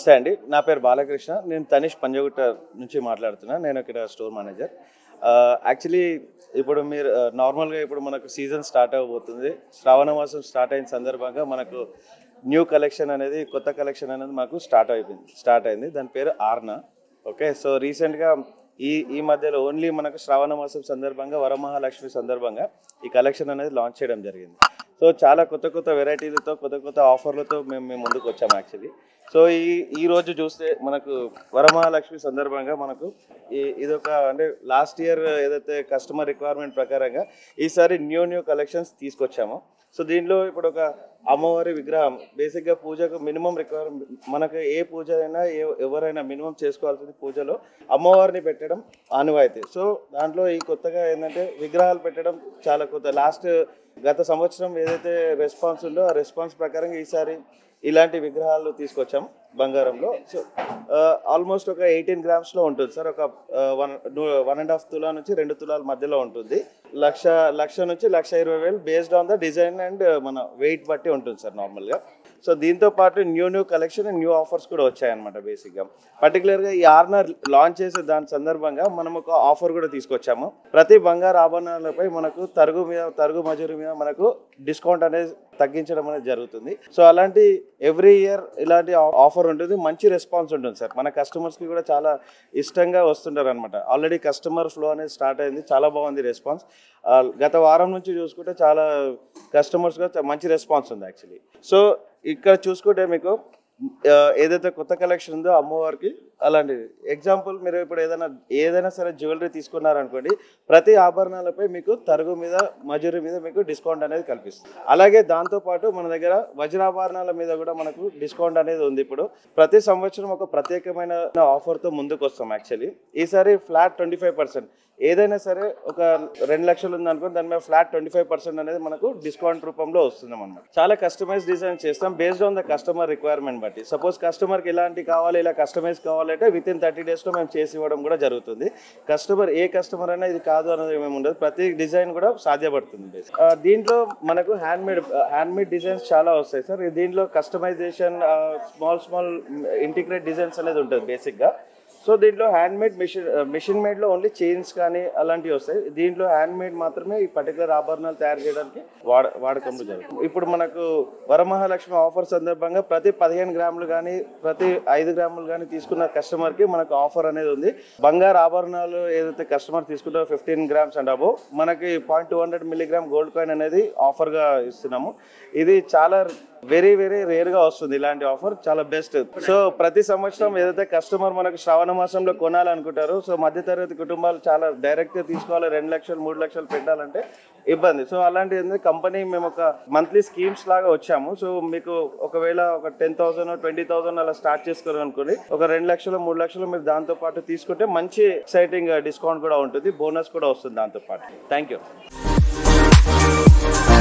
నమస్తే అండి నా పేరు బాలకృష్ణ నేను తనిష్ పంజగుట్ట నుంచి మాట్లాడుతున్నా నేను ఇక్కడ స్టోర్ మేనేజర్ యాక్చువల్లీ ఇప్పుడు మీరు నార్మల్గా ఇప్పుడు మనకు సీజన్ స్టార్ట్ అవబోతుంది శ్రావణ మాసం స్టార్ట్ అయిన సందర్భంగా మనకు న్యూ కలెక్షన్ అనేది కొత్త కలెక్షన్ అనేది మాకు స్టార్ట్ అయిపోయింది స్టార్ట్ అయింది దాని పేరు ఆర్నా ఓకే సో రీసెంట్గా ఈ ఈ మధ్యలో ఓన్లీ మనకు శ్రావణ మాసం సందర్భంగా వరమహాలక్ష్మి సందర్భంగా ఈ కలెక్షన్ అనేది లాంచ్ చేయడం జరిగింది సో చాలా కొత్త కొత్త వెరైటీలతో కొత్త కొత్త ఆఫర్లతో మేము మేము ముందుకు వచ్చాము యాక్చువల్లీ సో ఈ ఈ రోజు చూస్తే మనకు వరమహాలక్ష్మి సందర్భంగా మనకు ఈ ఇదొక అంటే లాస్ట్ ఇయర్ ఏదైతే కస్టమర్ రిక్వైర్మెంట్ ప్రకారంగా ఈసారి న్యూ న్యూ కలెక్షన్స్ తీసుకొచ్చాము సో దీనిలో ఇప్పుడు ఒక అమ్మవారి విగ్రహం బేసిక్గా పూజకు మినిమం రిక్వైర్మెంట్ మనకు ఏ పూజ అయినా ఏ- ఎవరైనా మినిమం చేసుకోవాల్సింది పూజలో అమ్మవారిని పెట్టడం ఆనవాయితీ సో దాంట్లో ఈ కొత్తగా ఏంటంటే విగ్రహాలు పెట్టడం చాలా కొత్త లాస్ట్ గత సంవత్సరం ఏదైతే రెస్పాన్స్ ఉందో ఆ రెస్పాన్స్ ప్రకారంగా ఈసారి ఇలాంటి విగ్రహాలు తీసుకొచ్చాం బంగారంలో సో ఆల్మోస్ట్ ఒక ఎయిటీన్ గ్రామ్స్లో ఉంటుంది సార్ ఒక వన్ వన్ అండ్ హాఫ్ తులా నుంచి రెండు తులాల మధ్యలో ఉంటుంది లక్ష లక్ష నుంచి లక్ష ఇరవై వేలు based on the design and మన వెయిట్ బట్టి ఉంటుంది సార్ నార్మల్గా సో దీంతో పాటు new new collection new offers కూడా వచ్చాయన్నమాట బేసిక్గా పర్టికులర్గా ఈ ఆర్నర్ లాంచ్ చేసే దాని సందర్భంగా మనం ఒక ఆఫర్ కూడా తీసుకొచ్చాము ప్రతి బంగారు ఆభరణాలపై మనకు తరుగు మీద తరుగు మజూరు మీద మనకు డిస్కౌంట్ అనేది తగ్గించడం అనేది జరుగుతుంది సో అలాంటి ఎవ్రీ ఇయర్ ఇలాంటి ఆఫర్ ఉంటుంది మంచి రెస్పాన్స్ ఉంటుంది సార్ మన కస్టమర్స్కి కూడా చాలా ఇష్టంగా వస్తుంటారు అనమాట ఆల్రెడీ కస్టమర్ ఫ్లో అనేది స్టార్ట్ అయింది చాలా బాగుంది రెస్పాన్స్ గత వారం నుంచి చూసుకుంటే చాలా కస్టమర్స్గా మంచి రెస్పాన్స్ ఉంది యాక్చువల్లీ సో ఇక్కడ చూసుకుంటే మీకు ఆ, ఏదైతే కొత్త కలెక్షన్ ఉందో అమ్మవారికి అలాంటిది ఎగ్జాంపుల్ మీరు ఇప్పుడు ఏదైనా ఏదైనా సరే జ్యువెలరీ తీసుకున్నారనుకోండి ప్రతి ఆభరణాలపై మీకు తరుగు మీద మజూరి మీద మీకు డిస్కౌంట్ అనేది కల్పిస్తుంది అలాగే దాంతోపాటు మన దగ్గర వజ్రాభరణాల మీద కూడా మనకు డిస్కౌంట్ అనేది ఉంది ఇప్పుడు ప్రతి సంవత్సరం ఒక ప్రత్యేకమైన ఆఫర్తో ముందుకు వస్తాం యాక్చువల్లీ ఈసారి ఫ్లాట్ ట్వంటీ ఫైవ్ పర్సెంట్ ఏదైనా సరే ఒక రెండు లక్షలు ఉంది అనుకో దాని మీద ఫ్లాట్ ట్వంటీ ఫైవ్ పర్సెంట్ అనేది మనకు డిస్కౌంట్ రూపంలో వస్తుంది అనమాట చాలా కస్టమైజ్ డిజైన్ చేస్తాం based on the customer requirement బట్టి సపోజ్ కస్టమర్కి ఎలాంటి కావాలి ఇలా కస్టమైజ్ కావాలంటే విత్ ఇన్ థర్టీ డేస్లో మేము చేసి ఇవ్వడం కూడా జరుగుతుంది కస్టమర్ ఏ కస్టమర్ అయినా ఇది కాదు అనేది ఏమి ఉండదు ప్రతి డిజైన్ కూడా సాధ్యపడుతుంది ఆ, దీంట్లో మనకు hand made hand made designs చాలా వస్తాయి సార్ దీంట్లో customization small small integrate designs అనేది ఉంటుంది బేసిక్గా సో దీంట్లో హ్యాండ్ మేడ్ మిషన్ మిషన్ మేడ్లో ఓన్లీ చైన్స్ కానీ అలాంటివి వస్తాయి దీంట్లో హ్యాండ్ మేడ్ మాత్రమే ఈ పర్టికులర్ ఆభరణాలు తయారు చేయడానికి వాడ వాడకంలో జరుగుతుంది ఇప్పుడు మనకు వరమహాలక్ష్మి ఆఫర్ సందర్భంగా ప్రతి పదిహేను గ్రాములు కానీ ప్రతి ఐదు గ్రాములు కానీ తీసుకున్న కస్టమర్కి మనకు ఆఫర్ అనేది ఉంది బంగారు ఆభరణాలు ఏదైతే కస్టమర్ తీసుకుంటారో ఫిఫ్టీన్ గ్రామ్స్ అండ్ అబో మనకి point two hundred milligram gold coin అనేది ఆఫర్గా ఇస్తున్నాము ఇది చాలా వెరీ వెరీ రేర్ గా వస్తుంది ఇలాంటి ఆఫర్ చాలా బెస్ట్ సో ప్రతి సంవత్సరం ఏదైతే కస్టమర్ మనకు శ్రావణ మాసంలో కొనాలనుకుంటారో సో మధ్యతరగతి కుటుంబాలు చాలా డైరెక్ట్ గా తీసుకోవాలి రెండు లక్షలు మూడు లక్షలు పెట్టాలంటే ఇబ్బంది సో అలాంటి కంపెనీ మేము ఒక మంత్లీ స్కీమ్స్ లాగా వచ్చాము సో మీకు ఒకవేళ ఒక టెన్ థౌసండ్ ట్వంటీ థౌసండ్ అలా స్టార్ట్ చేసుకోవాలి అనుకోండి ఒక రెండు లక్షలు మూడు లక్షలు మీరు దాంతో పాటు తీసుకుంటే మంచి ఎక్సైటింగ్ డిస్కౌంట్ కూడా ఉంటుంది బోనస్ కూడా వస్తుంది దాంతో పాటు థ్యాంక్ యూ